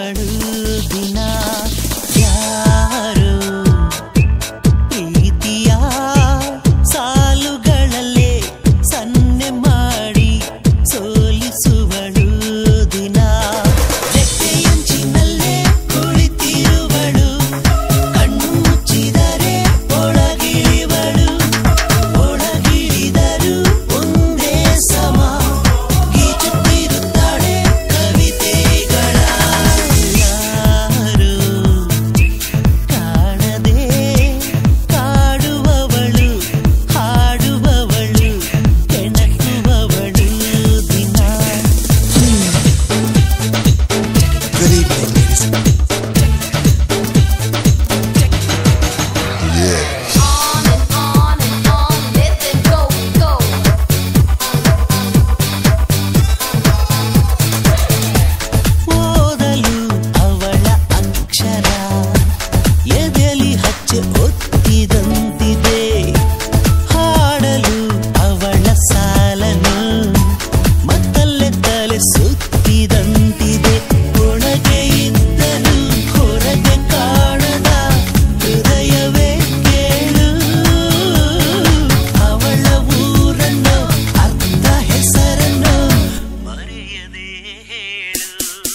ಸೊಲಿಸುವಳು ದಿನ ಯಾರು ಪ್ರೀತಿಯ ಸಾಲುಗಳಲ್ಲೇ ಸನ್ನೆ ಮಾಡಿ ಸೋಲಿಸುವಳು ದಿನ ರೆಕ್ಕೆಯಂಚಿನಲ್ಲೇ ಕುಳಿತಿರುವಳು ಕಣ್ಣು ಮುಚ್ಚಿದರೆ ಒಳಗಿಳಿವಳು ಒಳಗಿಳಿದರು ಒಂದೇ ಸಮ ಗೀಚುತ್ತಿರುತ್ತಾಳೆ ಕವಿತೆಗಳ ಯಾರು ಕಾಣದೆ ಕಾಡುವವಳು ಹಾಡುವವಳು ಕೆಣಕುವವಳು ದಿನ Good evening, ladies. On and on and on, let them go, go. ಓದಲು ಅವಳ ಅಕ್ಷರ ಎದೆಲಿ ಹಚ್ಚೆ ಒತ್ತಿದಂತಿದೆ ಹಾಡಲು ಅವಳ ಸಾಲನು ಮತ್ತಲ್ಲೇ ತಲೆ ಸುತ್ತಿದಂತಿದೆ ಒಳಗೆ ಇದ್ದನು ಹೊರಗೆ ಕಾಣದ ಹೃದಯವೇ ಕೇಳು ಅವಳ ಊರನ್ನು ಅರ್ಧ ಹೆಸರನ್ನು ಮರೆಯದೆ ಹೇಳು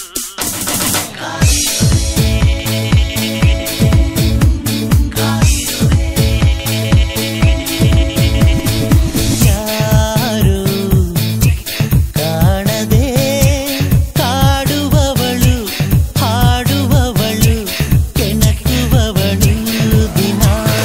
ಯಾರು ಕಾಣದೆ ಕಾಡುವವಳು ಹಾಡುವವಳು ಕೆಣಕುವವಳು ದಿನ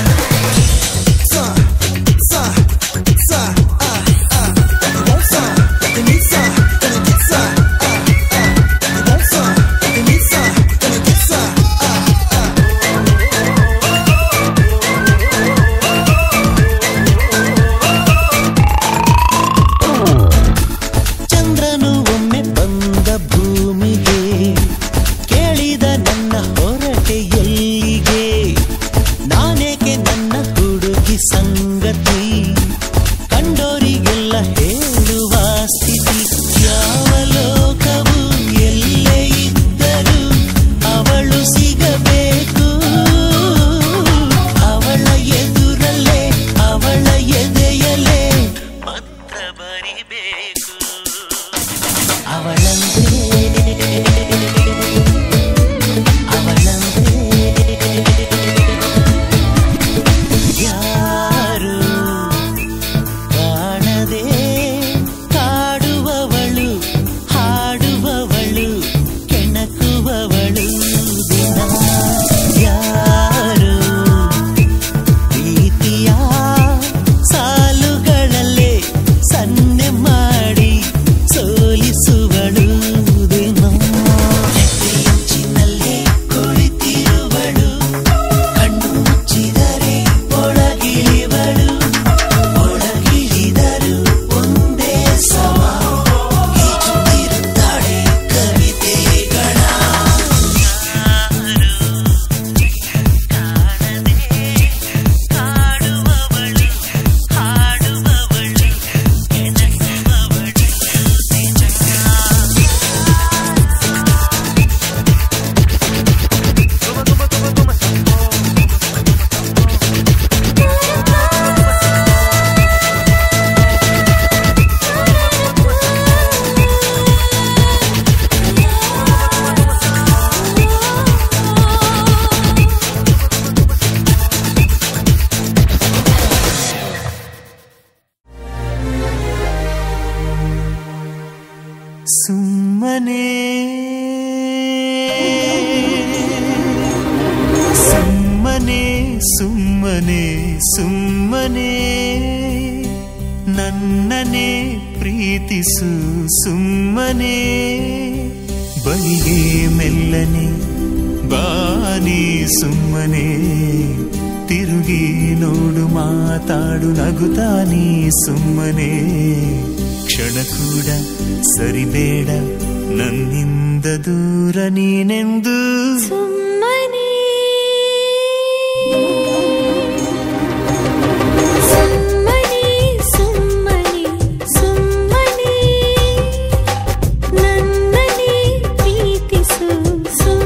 ಚಂದ್ರನು ಒಮ್ಮೆ ಬಂದ ಭೂಮಿಗೆ ಕೇಳಿದ ನನ್ನ ಹೊರಟೆ ಎಲ್ಲಿಗೆ ನಾನೇಕೆ ನನ್ನ ಹುಡುಗಿ ಸಂಗತಿ ಕಂಡೋರಿಗೆಲ್ಲ ಹೇಳುವ ಸ್ಥಿತಿ ಯಾವ ಲೋಕವು ಎಲ್ಲೇ ಇದ್ದರೂ ಅವಳು ಸಿಗಬೇಕು ಅವಳ ಎದುರಲ್ಲೇ ಅವಳ ಎದೆಯಲ್ಲೇ ಪತ್ರ ಬರಿಬೇಕು ಅವಳಂದ್ರೆ ಅವಳಂದ್ರೆ ಯಾರು ಕಾಣದೆ ಕಾಡುವವಳು ಹಾಡುವವಳು ಕೆಣಕುವವಳು ದಿನ ಯಾರು ಪ್ರೀತಿಯ ಸಾಲುಗಳಲ್ಲೇ ಸನ್ನೆ ಮಾಡಿ ಸೋಲಿಸುವಳು ದಿನ ರೆಕ್ಕೆಯಂಚಿನಲ್ಲೇ ಕುಳಿತಿರುವಳು ಕಣ್ಣು ಮುಚ್ಚಿದರೆ ಒಳಗಿಳಿವಳು ಒಳಗಿಳಿದರು ಒಂದೇ ಸಮ ಈಜುತ್ತಿರುತ್ತಾಳೆ ಕವಿತೆಗಳ ಯಾರು ಕಾಣದೆ ಕಾಡುವವಳು ಹಾಡುವವಳು ಕೆಣಕುವವಳು ದಿನ ಸುಮ್ಮನೆ ಸುಮ್ಮನೆ ಸುಮ್ಮನೆ ಸುಮ್ಮನೆ ನನ್ನನೆ ಪ್ರೀತಿಸು ಸುಮ್ಮನೆ ಬಳಿಗೆ ಮೆಲ್ಲನೆ ಬಾನಿ ಸುಮ್ಮನೆ ತಿರುಗಿ ನೋಡು ಮಾತಾಡು ನಗುತ್ತಾನಿ ಸುಮ್ಮನೆ ಕ್ಷಣ ಕೂಡ ಸರಿಬೇಡ ನನ್ನಿಂದ ದೂರ ನೀನೆಂದು ಸುಮ್ಮನೆ ಸುಮ್ಮನೆ ಸುಮ್ಮನೆ ಸುಮ್ಮನೆ ನನ್ನನೆ ಪ್ರೀತಿಸು ಸುಮ್ಮನೆ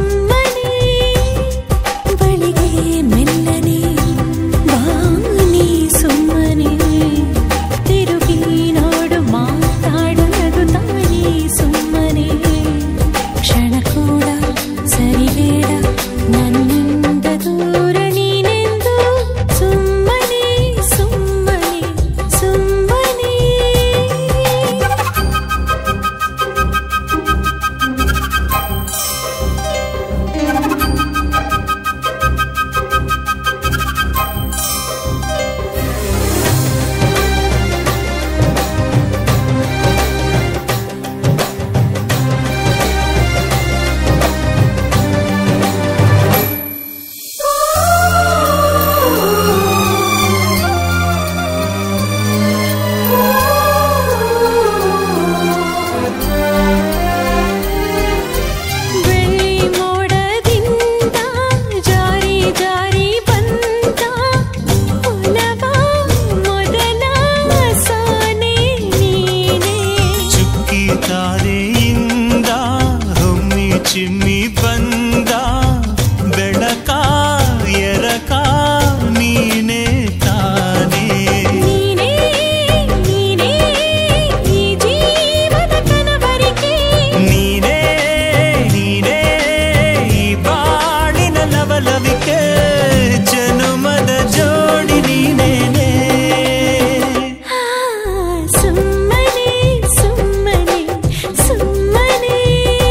ಬಂದ ಬೆಳಕ ಎರಕ ನೀನೇ ತಾನೇ ನೀನೇ ನೀನೇ ಈ ಜೀವನ ಕನವರಿಕೆ ನೀನೇ ನೀನೇ ಈ ಬಾಳಿನ ಲವಲವಿಕೆ ಜನುಮದ ಜೋಡಿ ನೀನೇನೇ ಆ, ಸುಮ್ಮನೆ ಸುಮ್ಮನೆ ಸುಮ್ಮನೆ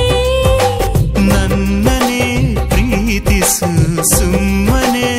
ನನ್ನನೇ ಪ್ರೀತಿಸು ಸುಮ್ಮನೆ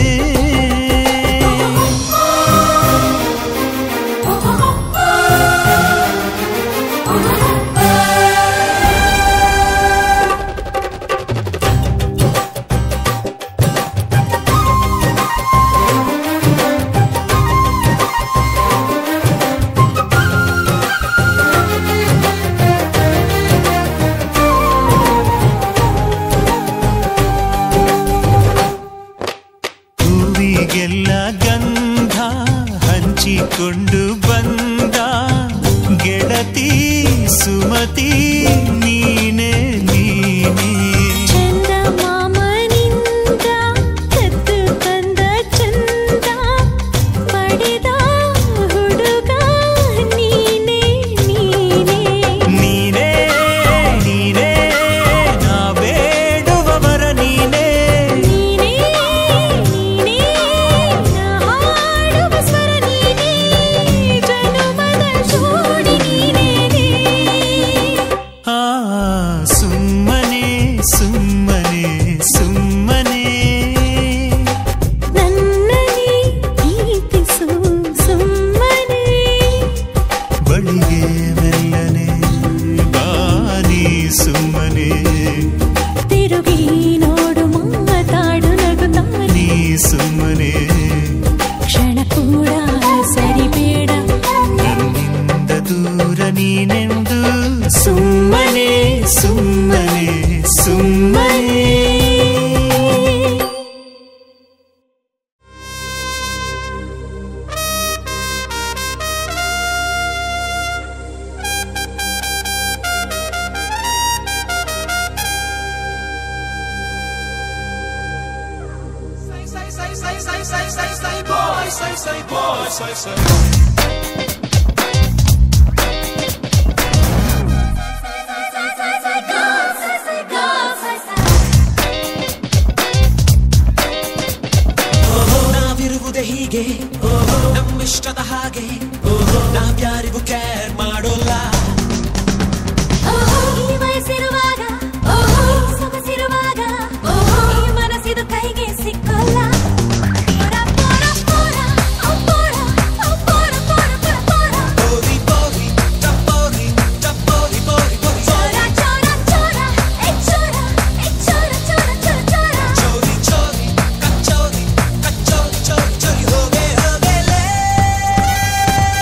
ಹೂವಿಗೆಲ್ಲ ಗಂಧ ಹಂಚಿಕೊಂಡು ಬಂದ ಗೆಳತಿ ಸುಮತಿ ನೀನೇ ನೀನೇ ಚಂದ ಮಾಮನಿಂದ ಕದ್ದು ತಂದ ಚಂದ ಪಡೆದ ಹುಡುಗ ನೀನೇ ನೀನೇ ನೀನೇ ನೀನೇ ನಾ ಬೇಡುವವರ ನೀನೇ ನೀನೇ ನೀನೇ ನಾ ಹಾಡುವ ಸ್ವರ ನೀನೇ ಜನುಮದ ಜೋಡಿ ನೀನೇನೇ ಆ ಸುಮ್ಮನೆ ಸುಮ್ಮನೆ ಸುಮ್ಮನೆ ನನ್ನನೇ ಪ್ರೀತಿಸು ಸುಮ್ಮನೆ ಬಳಿಗೆ ಮೆಲ್ಲನೆ ಬಾನಿ ಸುಮ್ಮನೆ ತಿರುಗಿ ನೋಡು ಮಾತಾಡು ನಗುತ್ತಾನೆ ನೀ ಸುಮ್ಮನೆ ಕ್ಷಣ ಕೂಡ ಸರಿಬೇಡ ನನ್ನಿಂದ ದೂರ ನೀನೆಂದು ಸುಮ್ಮನೆ ಸುಮ್ಮನೆ ಸುಮ್ಮನೆ ನಾವಿರುವುದೇ ಹೀಗೆ ನಮ್ಮಿಷ್ಟದ ಹಾಗೆ ನಾವ್ಯಾರಿಗೂ ಕೇರ್ ಮಾಡೋಲ್ಲ ಈ ವಯಸ್ಸಿರುವಾಗ ಸೊಗಸಿರುವಾಗ ಈ ಮನಸ್ಸಿದು ಕೈಗೆ ಸಿಕ್ಕೋಲ್ಲ ಪೊರ, ಪೊರ, ಪೊರ, ಓ ಪೊರ, ಓ ಪೊರ, ಪೊರ, ಪೊರ, ಪೊರ. ಪೋರಿ ಪೋರಿ ಟಪ್ಪೋರಿ ಟಪ್ಪೋರಿ ಪೋರಿ ಪೋರಿ ಚೋರ, ಚೋರ, ಚೋರ, ಏ ಚೋರ, ಏ ಚೋರ, ಚೋರ, ಚೋರ, ಚೋರ. ಚೋರಿ ಚೋರಿ ಕಚ್ಚೋರಿ ಕಚ್ಚೋರಿ ಚೋರಿ ಚೋರಿ ಹೋಗೆ ಹೋಗೆಲೆ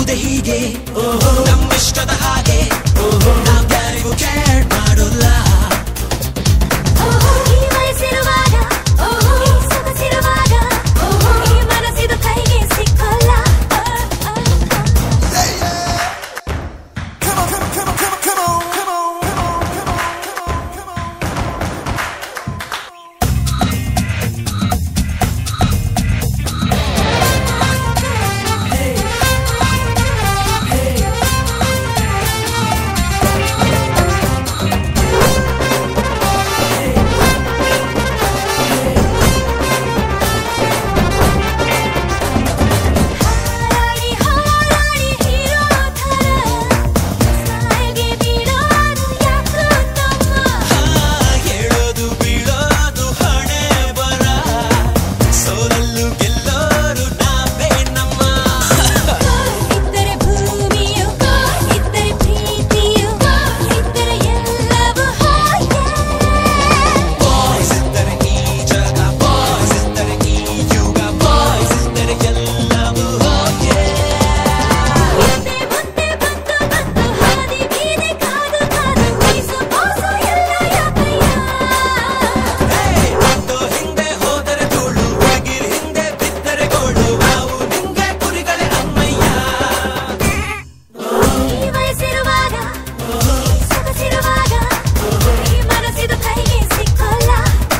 ನಾವಿರುವುದೇ ಹೀಗೆ ನಮ್ಮಿಷ್ಟದ ಹಾಗೆ ನಾವ್ ಯಾರಿಗೂ ಕೇರ್ ಮಾಡೋಲ್ಲ ಈ ವಯಸ್ಸಿರುವಾಗ ಈ ಸೊಗಸಿರುವಾಗ ಈ ಮನಸ್ಸಿದು ಕೈಗೆ ಸಿಕ್ಕೋಲ್ಲ Come on, come on, come on, come on, come on, come on, come on, come on, come on, come on. ಹಾರಾಡಿ ಹಾರಾಡಿ ಹೀರೋ ಥರ ಸಾಯಿಗೆ ಬೀಳೋದು ಯಾಕೋ ತಮ್ಮ ಹೇಳೋದು ಬೀಳೋದು ಹಣೆ ಬರ ಸೋಲಲ್ಲೂ ಗೆಲ್ಲೋರು ನಾವೇ ನಮ್ಮ ಇದ್ದರೆ ಭೂಮಿಯು ಇದ್ದರೆ ಪ್ರೀತಿಯು ಇದ್ದರೆ ಎಲ್ಲವೂ ಹಾಗೆ ಬಾಯ್ಸ್ ಇದ್ದರೆ ಈ ಜಗ ಬಾಯ್ಸ್ ಇದ್ದರೆ ಈ ಯುಗ ಬಾಯ್ಸ್ ಇದ್ದರೆ ಎಲ್ಲವೂ ಹೋಗೆ ಮುಂದೆ ಮುಂದೆ ಬಂದು ಬಂದು ಹಾದಿ ಬೀದಿ ಕಾದು ಕಾದು ಮೀಸು ಮೋಸು ಎಲ್ಲ ಯಾಕಯ್ಯ ಒಂದು ಹಿಂದೆ ಹೋದರೆ ಧೂಳು ಹುಡುಗಿರ್ ಹಿಂದೆ ಬಿದ್ದರೆ ಗೋಳು ನಾವು ನಿಂಗೆ ಕುರಿಗಳೇ ಅಮ್ಮಯ್ಯ ಈ ವಯಸ್ಸಿರುವಾಗ ಈ ಸೊಗಸಿರುವಾಗ ಈ ಮನಸ್ಸಿದು ಕೈಗೆ ಸಿಕ್ಕೋಲ್ಲ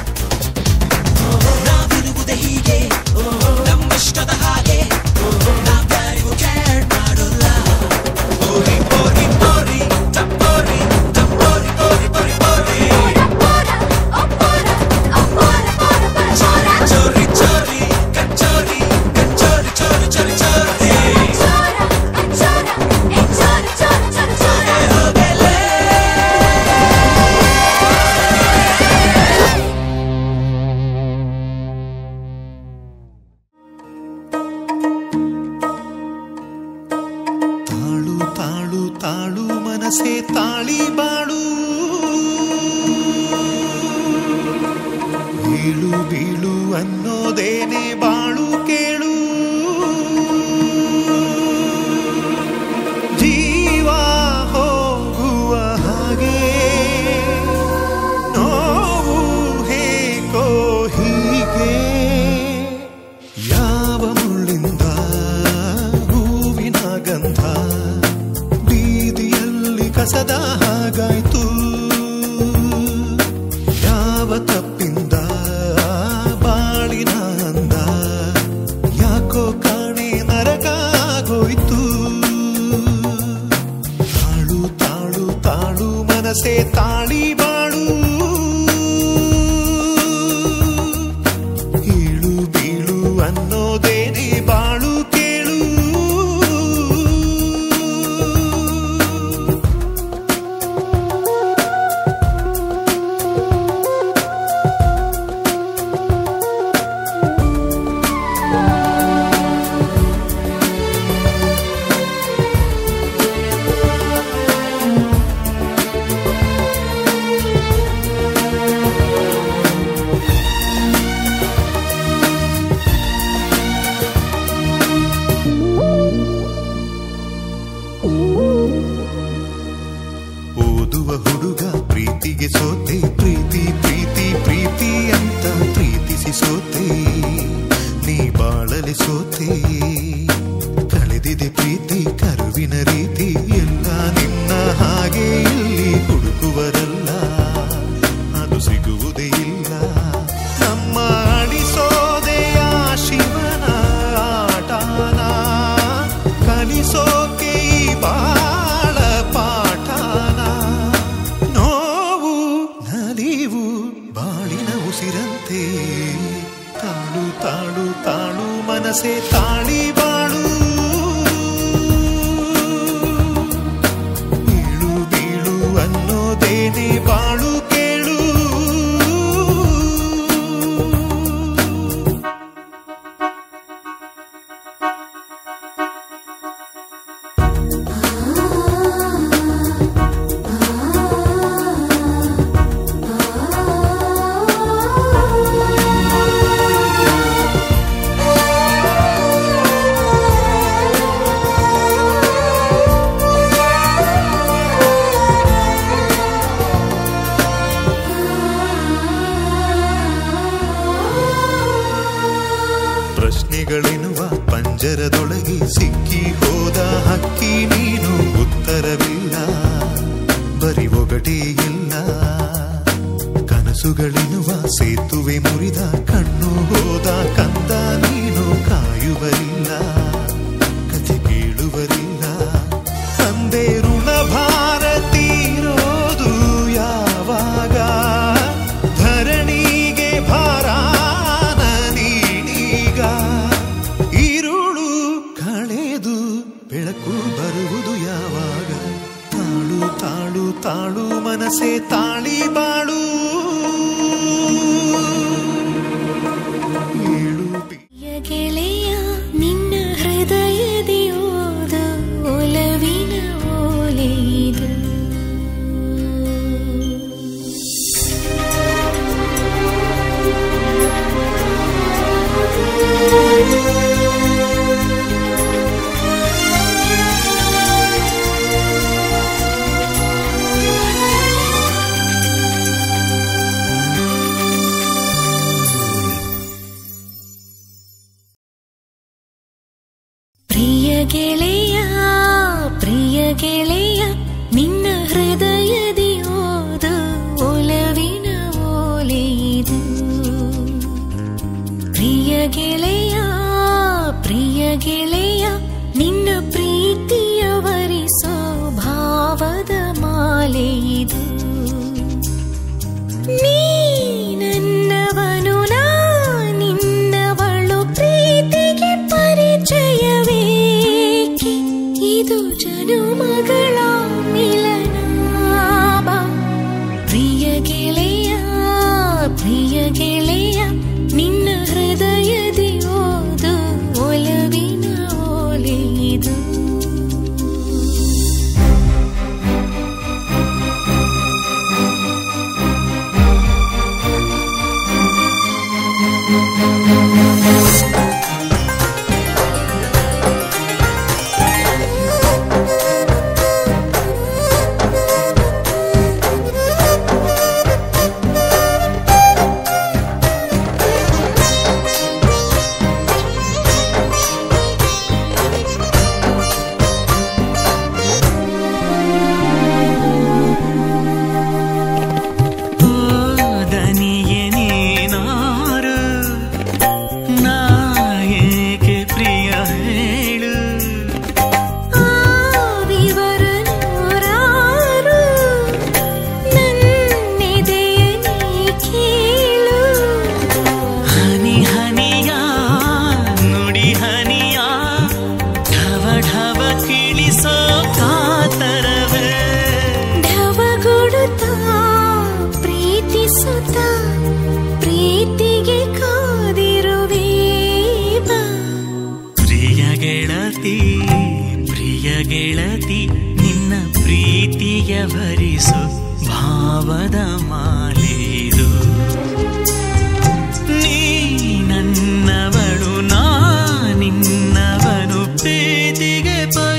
ನಾವಿರುವುದೇ ಹೀಗೆ ನಮ್ಮಿಷ್ಟದ ಹಾಗೆ ನಾವ್ ಯಾರಿಗೂ ಕೇರ್ ಮಾಡೋಲ್ಲ ಪೋರಿ ಪೋರಿ ಪೋರಿ ಟಪ್ಪೋರಿ ಟಪ್ಪೋರಿ ಪೋರಿ ಪೋರಿ ಪೋರಿ ಪೋರ ಒಪ್ಪೋರ ಒಪ್ಪೋರ ಪೋರ ಪರ ಚೋರ ಚೋರಿ ಚೋರಿ ಕಚ್ಚೋರಿ ಕಚ್ಚೋರಿ ಚೋರಿ ಚೋರಿ ಚೋರಿ ಚೋರ ಚೋರ ಏ ಚೋರ ಚೋರ ಚೋರ ಚೋರ ಹೋಗಲೇ ತಾಳು ತಾಳು ತಾಳು ಮನಸೆ ತಾಳಿ ಬಾಳು ಬೀಳು ಬೀಳು ಅನ್ನೋದೇನೆ ಬಾಳು ಕೇಳು ಜೀವ ಹೋಗುವ ಹಾಗೆ ನೋವು ಹೇಗೋ ಹೀಗೆ ಯಾವ ಮುಳ್ಳಿಂದ ಹೂವಿನ ಗಂಧ ಬೀದಿಯಲ್ಲಿ ಕಸದ ಹಾಗಾಯ್ತು ಯಾವ ತಪ್ಪಿಂದ ಬಾಳಿನ ಅಂದ ಯಾಕೋ ಕಾಣೆ ನರಕಾಗೋಯ್ತು ತಾಳು ತಾಳು ತಾಳು ಮನಸೆ ತಾಳಿ ಬಾಳು ಏಳು ಬೀಳು ಅನ್ನೋದೇನೆ ಬಾಳು ಕೇಳು ಓದುವ ಹುಡುಗ ಪ್ರೀತಿಗೆ ಸೋತೆ ಪ್ರೀತಿ ಪ್ರೀತಿ ಪ್ರೀತಿ ಅಂತ ಪ್ರೀತಿಸಿ ಸೋತೆ ನೀ ಬಾಳಲೆ ಸೋತೆ ಕಳೆದಿದೆ ಪ್ರೀತಿ ಕರುವಿನ ರೀತಿ ಎಲ್ಲ ನಿನ್ನ ಹಾಗೆ ಇಲ್ಲಿ ಹುಡುಕುವರಲ್ಲ ಅದು ಸಿಗುವುದೇ ಇಲ್ಲ ನಮ್ಮ ಅಳಿಸೋದೆಯ ಶಿವನ ಆಟನ ಕಲಿಸೋಕೆ ಈ ಬಾಳ ಪಾಠನ ನೋವು ನಲಿವು ಬಾಳಿನ ಉಸಿರಂತೆ ತಾಳು ತಾಳು ತಾಳು ಮನಸೆ ತಾಳಿ ಬಾಳು ಬೀಳು ಬೀಳು ಅನ್ನೋದೇನೆ ಬಾಳು ಕೇಳು ಆ ಸೇತುವೆ ಮುರಿದ ಕಣ್ಣು ಹೋದ ಕಂದ ನೀನು ಕಾಯುವರಿಲ್ಲ ಕಥೆ ಕೇಳುವರಿಲ್ಲ ತಂದೆ ಋಣ ಭಾರ ತೀರೋದು ಯಾವಾಗ ಧರಣಿಗೆ ಭಾರಾನ ನೀನೀಗ ಈರುಳು ಕಳೆದು ಬೆಳಕು ಬರುವುದು ಯಾವಾಗ ತಾಳು ತಾಳು ತಾಳು ಮನಸ್ಸೇ ತಾಳಿ ಬಾಳು ಏಳು ಬಿ- ಪ್ರಿಯ ಗೆಳೆಯ ನಿನ್ನ ಹೃದಯದಿ ಓದ ಒಲವಿನ ಓಲೆಯಿದು ಪ್ರಿಯ ಗೆಳೆಯ ಪ್ರಿಯ ಗೆಳೆಯ ನಿನ್ನ ಹೃದಯದಿ ಓದ ಒಲವಿನ ಓಲೆಯಿದು ಪ್ರಿಯ ಗೆಳೆಯ ಪ್ರಿಯ ಗೆಳೆಯ ನಿನ್ನ ಪ್ರೀತಿಯ ವರಿಸೋ ಭಾವದ ಮಾಲೆಯಿದು ನೀ ನನ್ನವನು ನಾ ನಿನ್ನವಳು ಪ್ರೀತಿಗೆ ಪರಿಚಯವೇಕೆ ಇದು ಜನುಮಗಳ ಮಿಲನ ಬಾ. ಪ್ರಿಯ ಗೆಳೆಯ ಪ್ರಿಯ ಗೆಳೆಯ ನಿನ್ನ ಹೃದಯದಿ ಓದು ಒಲವಿನ ಓಲೆಯಿದು ದನಿಯೇ ನೀನಾರು ನಾ ಏಕೆ ಪ್ರಿಯ ಹೇಳು ಆ ವಿವರ ನೂರಾರು ನನ್ನೆದೆಯ ನೀ ಕೇಳು ಹನಿ ಹನಿಯ ನುಡಿ ಹನಿಯ ಢವ ಢವ ಕಿಳಿಸೋ ಕಾತರವೇ ಢವಗುಡುತ್ತ ಪ್ರೀತಿಸುತ್ತ ಪ್ರೀತಿಗೆ ಕಾದಿರುವೆ ಬಾ. ಪ್ರಿಯ ಗೆಳತಿ ಪ್ರಿಯ ಗೆಳತಿ ನಿನ್ನ ಪ್ರೀತಿಯ ಭರಿಸು ಭಾವದ ಮಾಲೆದು ನೀ ನನ್ನವಳು ನಾ ನಿನ್ನವನು ಪ್ರೀತಿಗೆ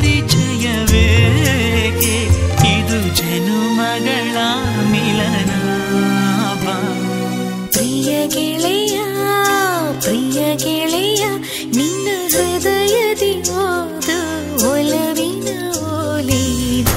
ಪರಿಚಯವೇಕೆ ಇದು ಜನುಮಗಳ ಮಿಲನ ಬಾ. ಪ್ರಿಯ ಗೆಳೆಯ ಪ್ರಿಯ ಗೆಳೆಯ ನಿನ್ನ ಹೃದಯದಿ ಓದು ಒಲವಿನ ಓಲೆಯಿದು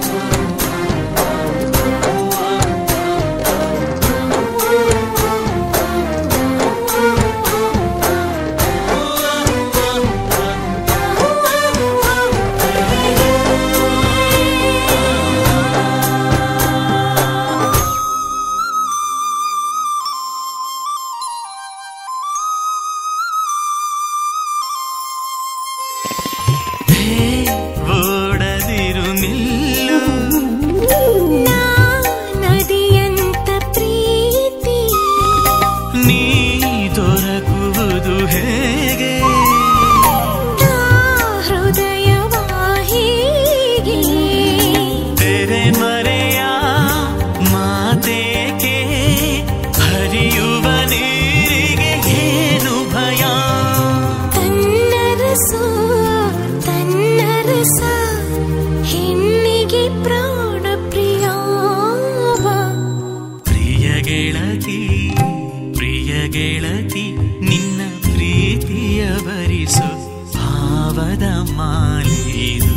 ಹೇ ಓಡದಿರು ನಿಲ್ಲು ನಾ ನದಿಯಂತ ಪ್ರೀತಿ ನೀ ದೊರಕುವುದು ಹೇಗೆ ನಾ ಹೃದಯವಾಹಿಗೆ ತೆರೆ ಮರೆಯ ಮಾತೇಕೆ ಹರಿಯುವ ನೀರಿಗೆ ಏನು ಭಯ ತನ್ನರಸ ತನ್ನರಸ ಹೆಣ್ಣಿಗೆ ಪ್ರಾಣ ಪ್ರಿಯ ಪ್ರಿಯ ಗೆಳತಿ ಪ್ರಿಯ ಗೆಳತಿ ನಿನ್ನ ಪ್ರೀತಿಯ ಭರಿಸು ಭಾವದ ಮಾಲೆದು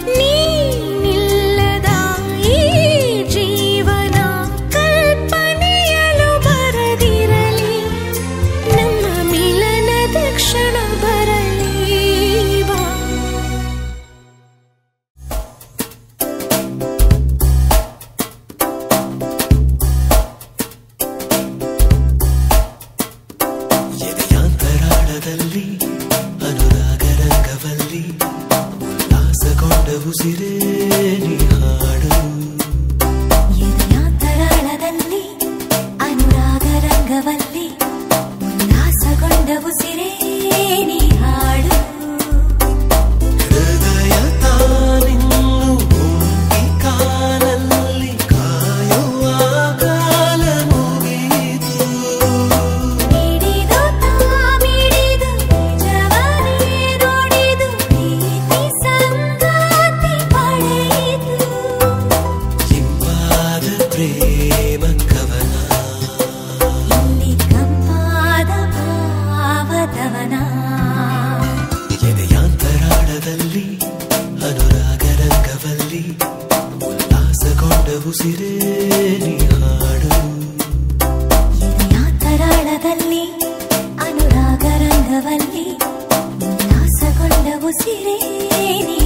ನೀನಿಲ್ಲದ ಈ ಜೀವನ ಕಲ್ಪನೆ ಉಸಿರೇ ನೀ ಹಾಡು ಎದೆಯ ತರಾಳದಲ್ಲಿ ಅನುರಾಗ ರಂಗವಲ್ಲಿ ಉಲ್ಲಾಸಗೊಂಡ ಉಸಿರೇ ನೀ ಹಾಡು ಹೃದಯ ತಾನಿನ್ನು ಒಂಟಿ ಕಾಲಲ್ಲಿ ಕಾಯುವ ಕಾಲ ಮುಗಿಯಿತು ಮಿಡಿದು ತಾಮಿಡಿದು ನಿಜವನೇ ನುಡಿದು ಪ್ರೀತಿ ಸಂಗಾತಿ ಪಡೆಯಿತು ಇಂಪಾದ ಪ್ರೇಮ ಕವನ ಇಲ್ಲಿ ಕಂಪಾದ ಭಾವದವನ ಎದೆಯಾಂತರಾಳದಲ್ಲಿ ಅನುರಾಗ ರಂಗವಲ್ಲಿ ಉಲ್ಲಾಸಗೊಂಡ ಉಸಿರೇ ನೀ ಹಾಡು ಎದೆಯ ತರಾಳದಲ್ಲಿ ಅನುರಾಗ ರಂಗವಲ್ಲಿ ಉಲ್ಲಾಸಗೊಂಡ ಉಸಿರೇ ನೀ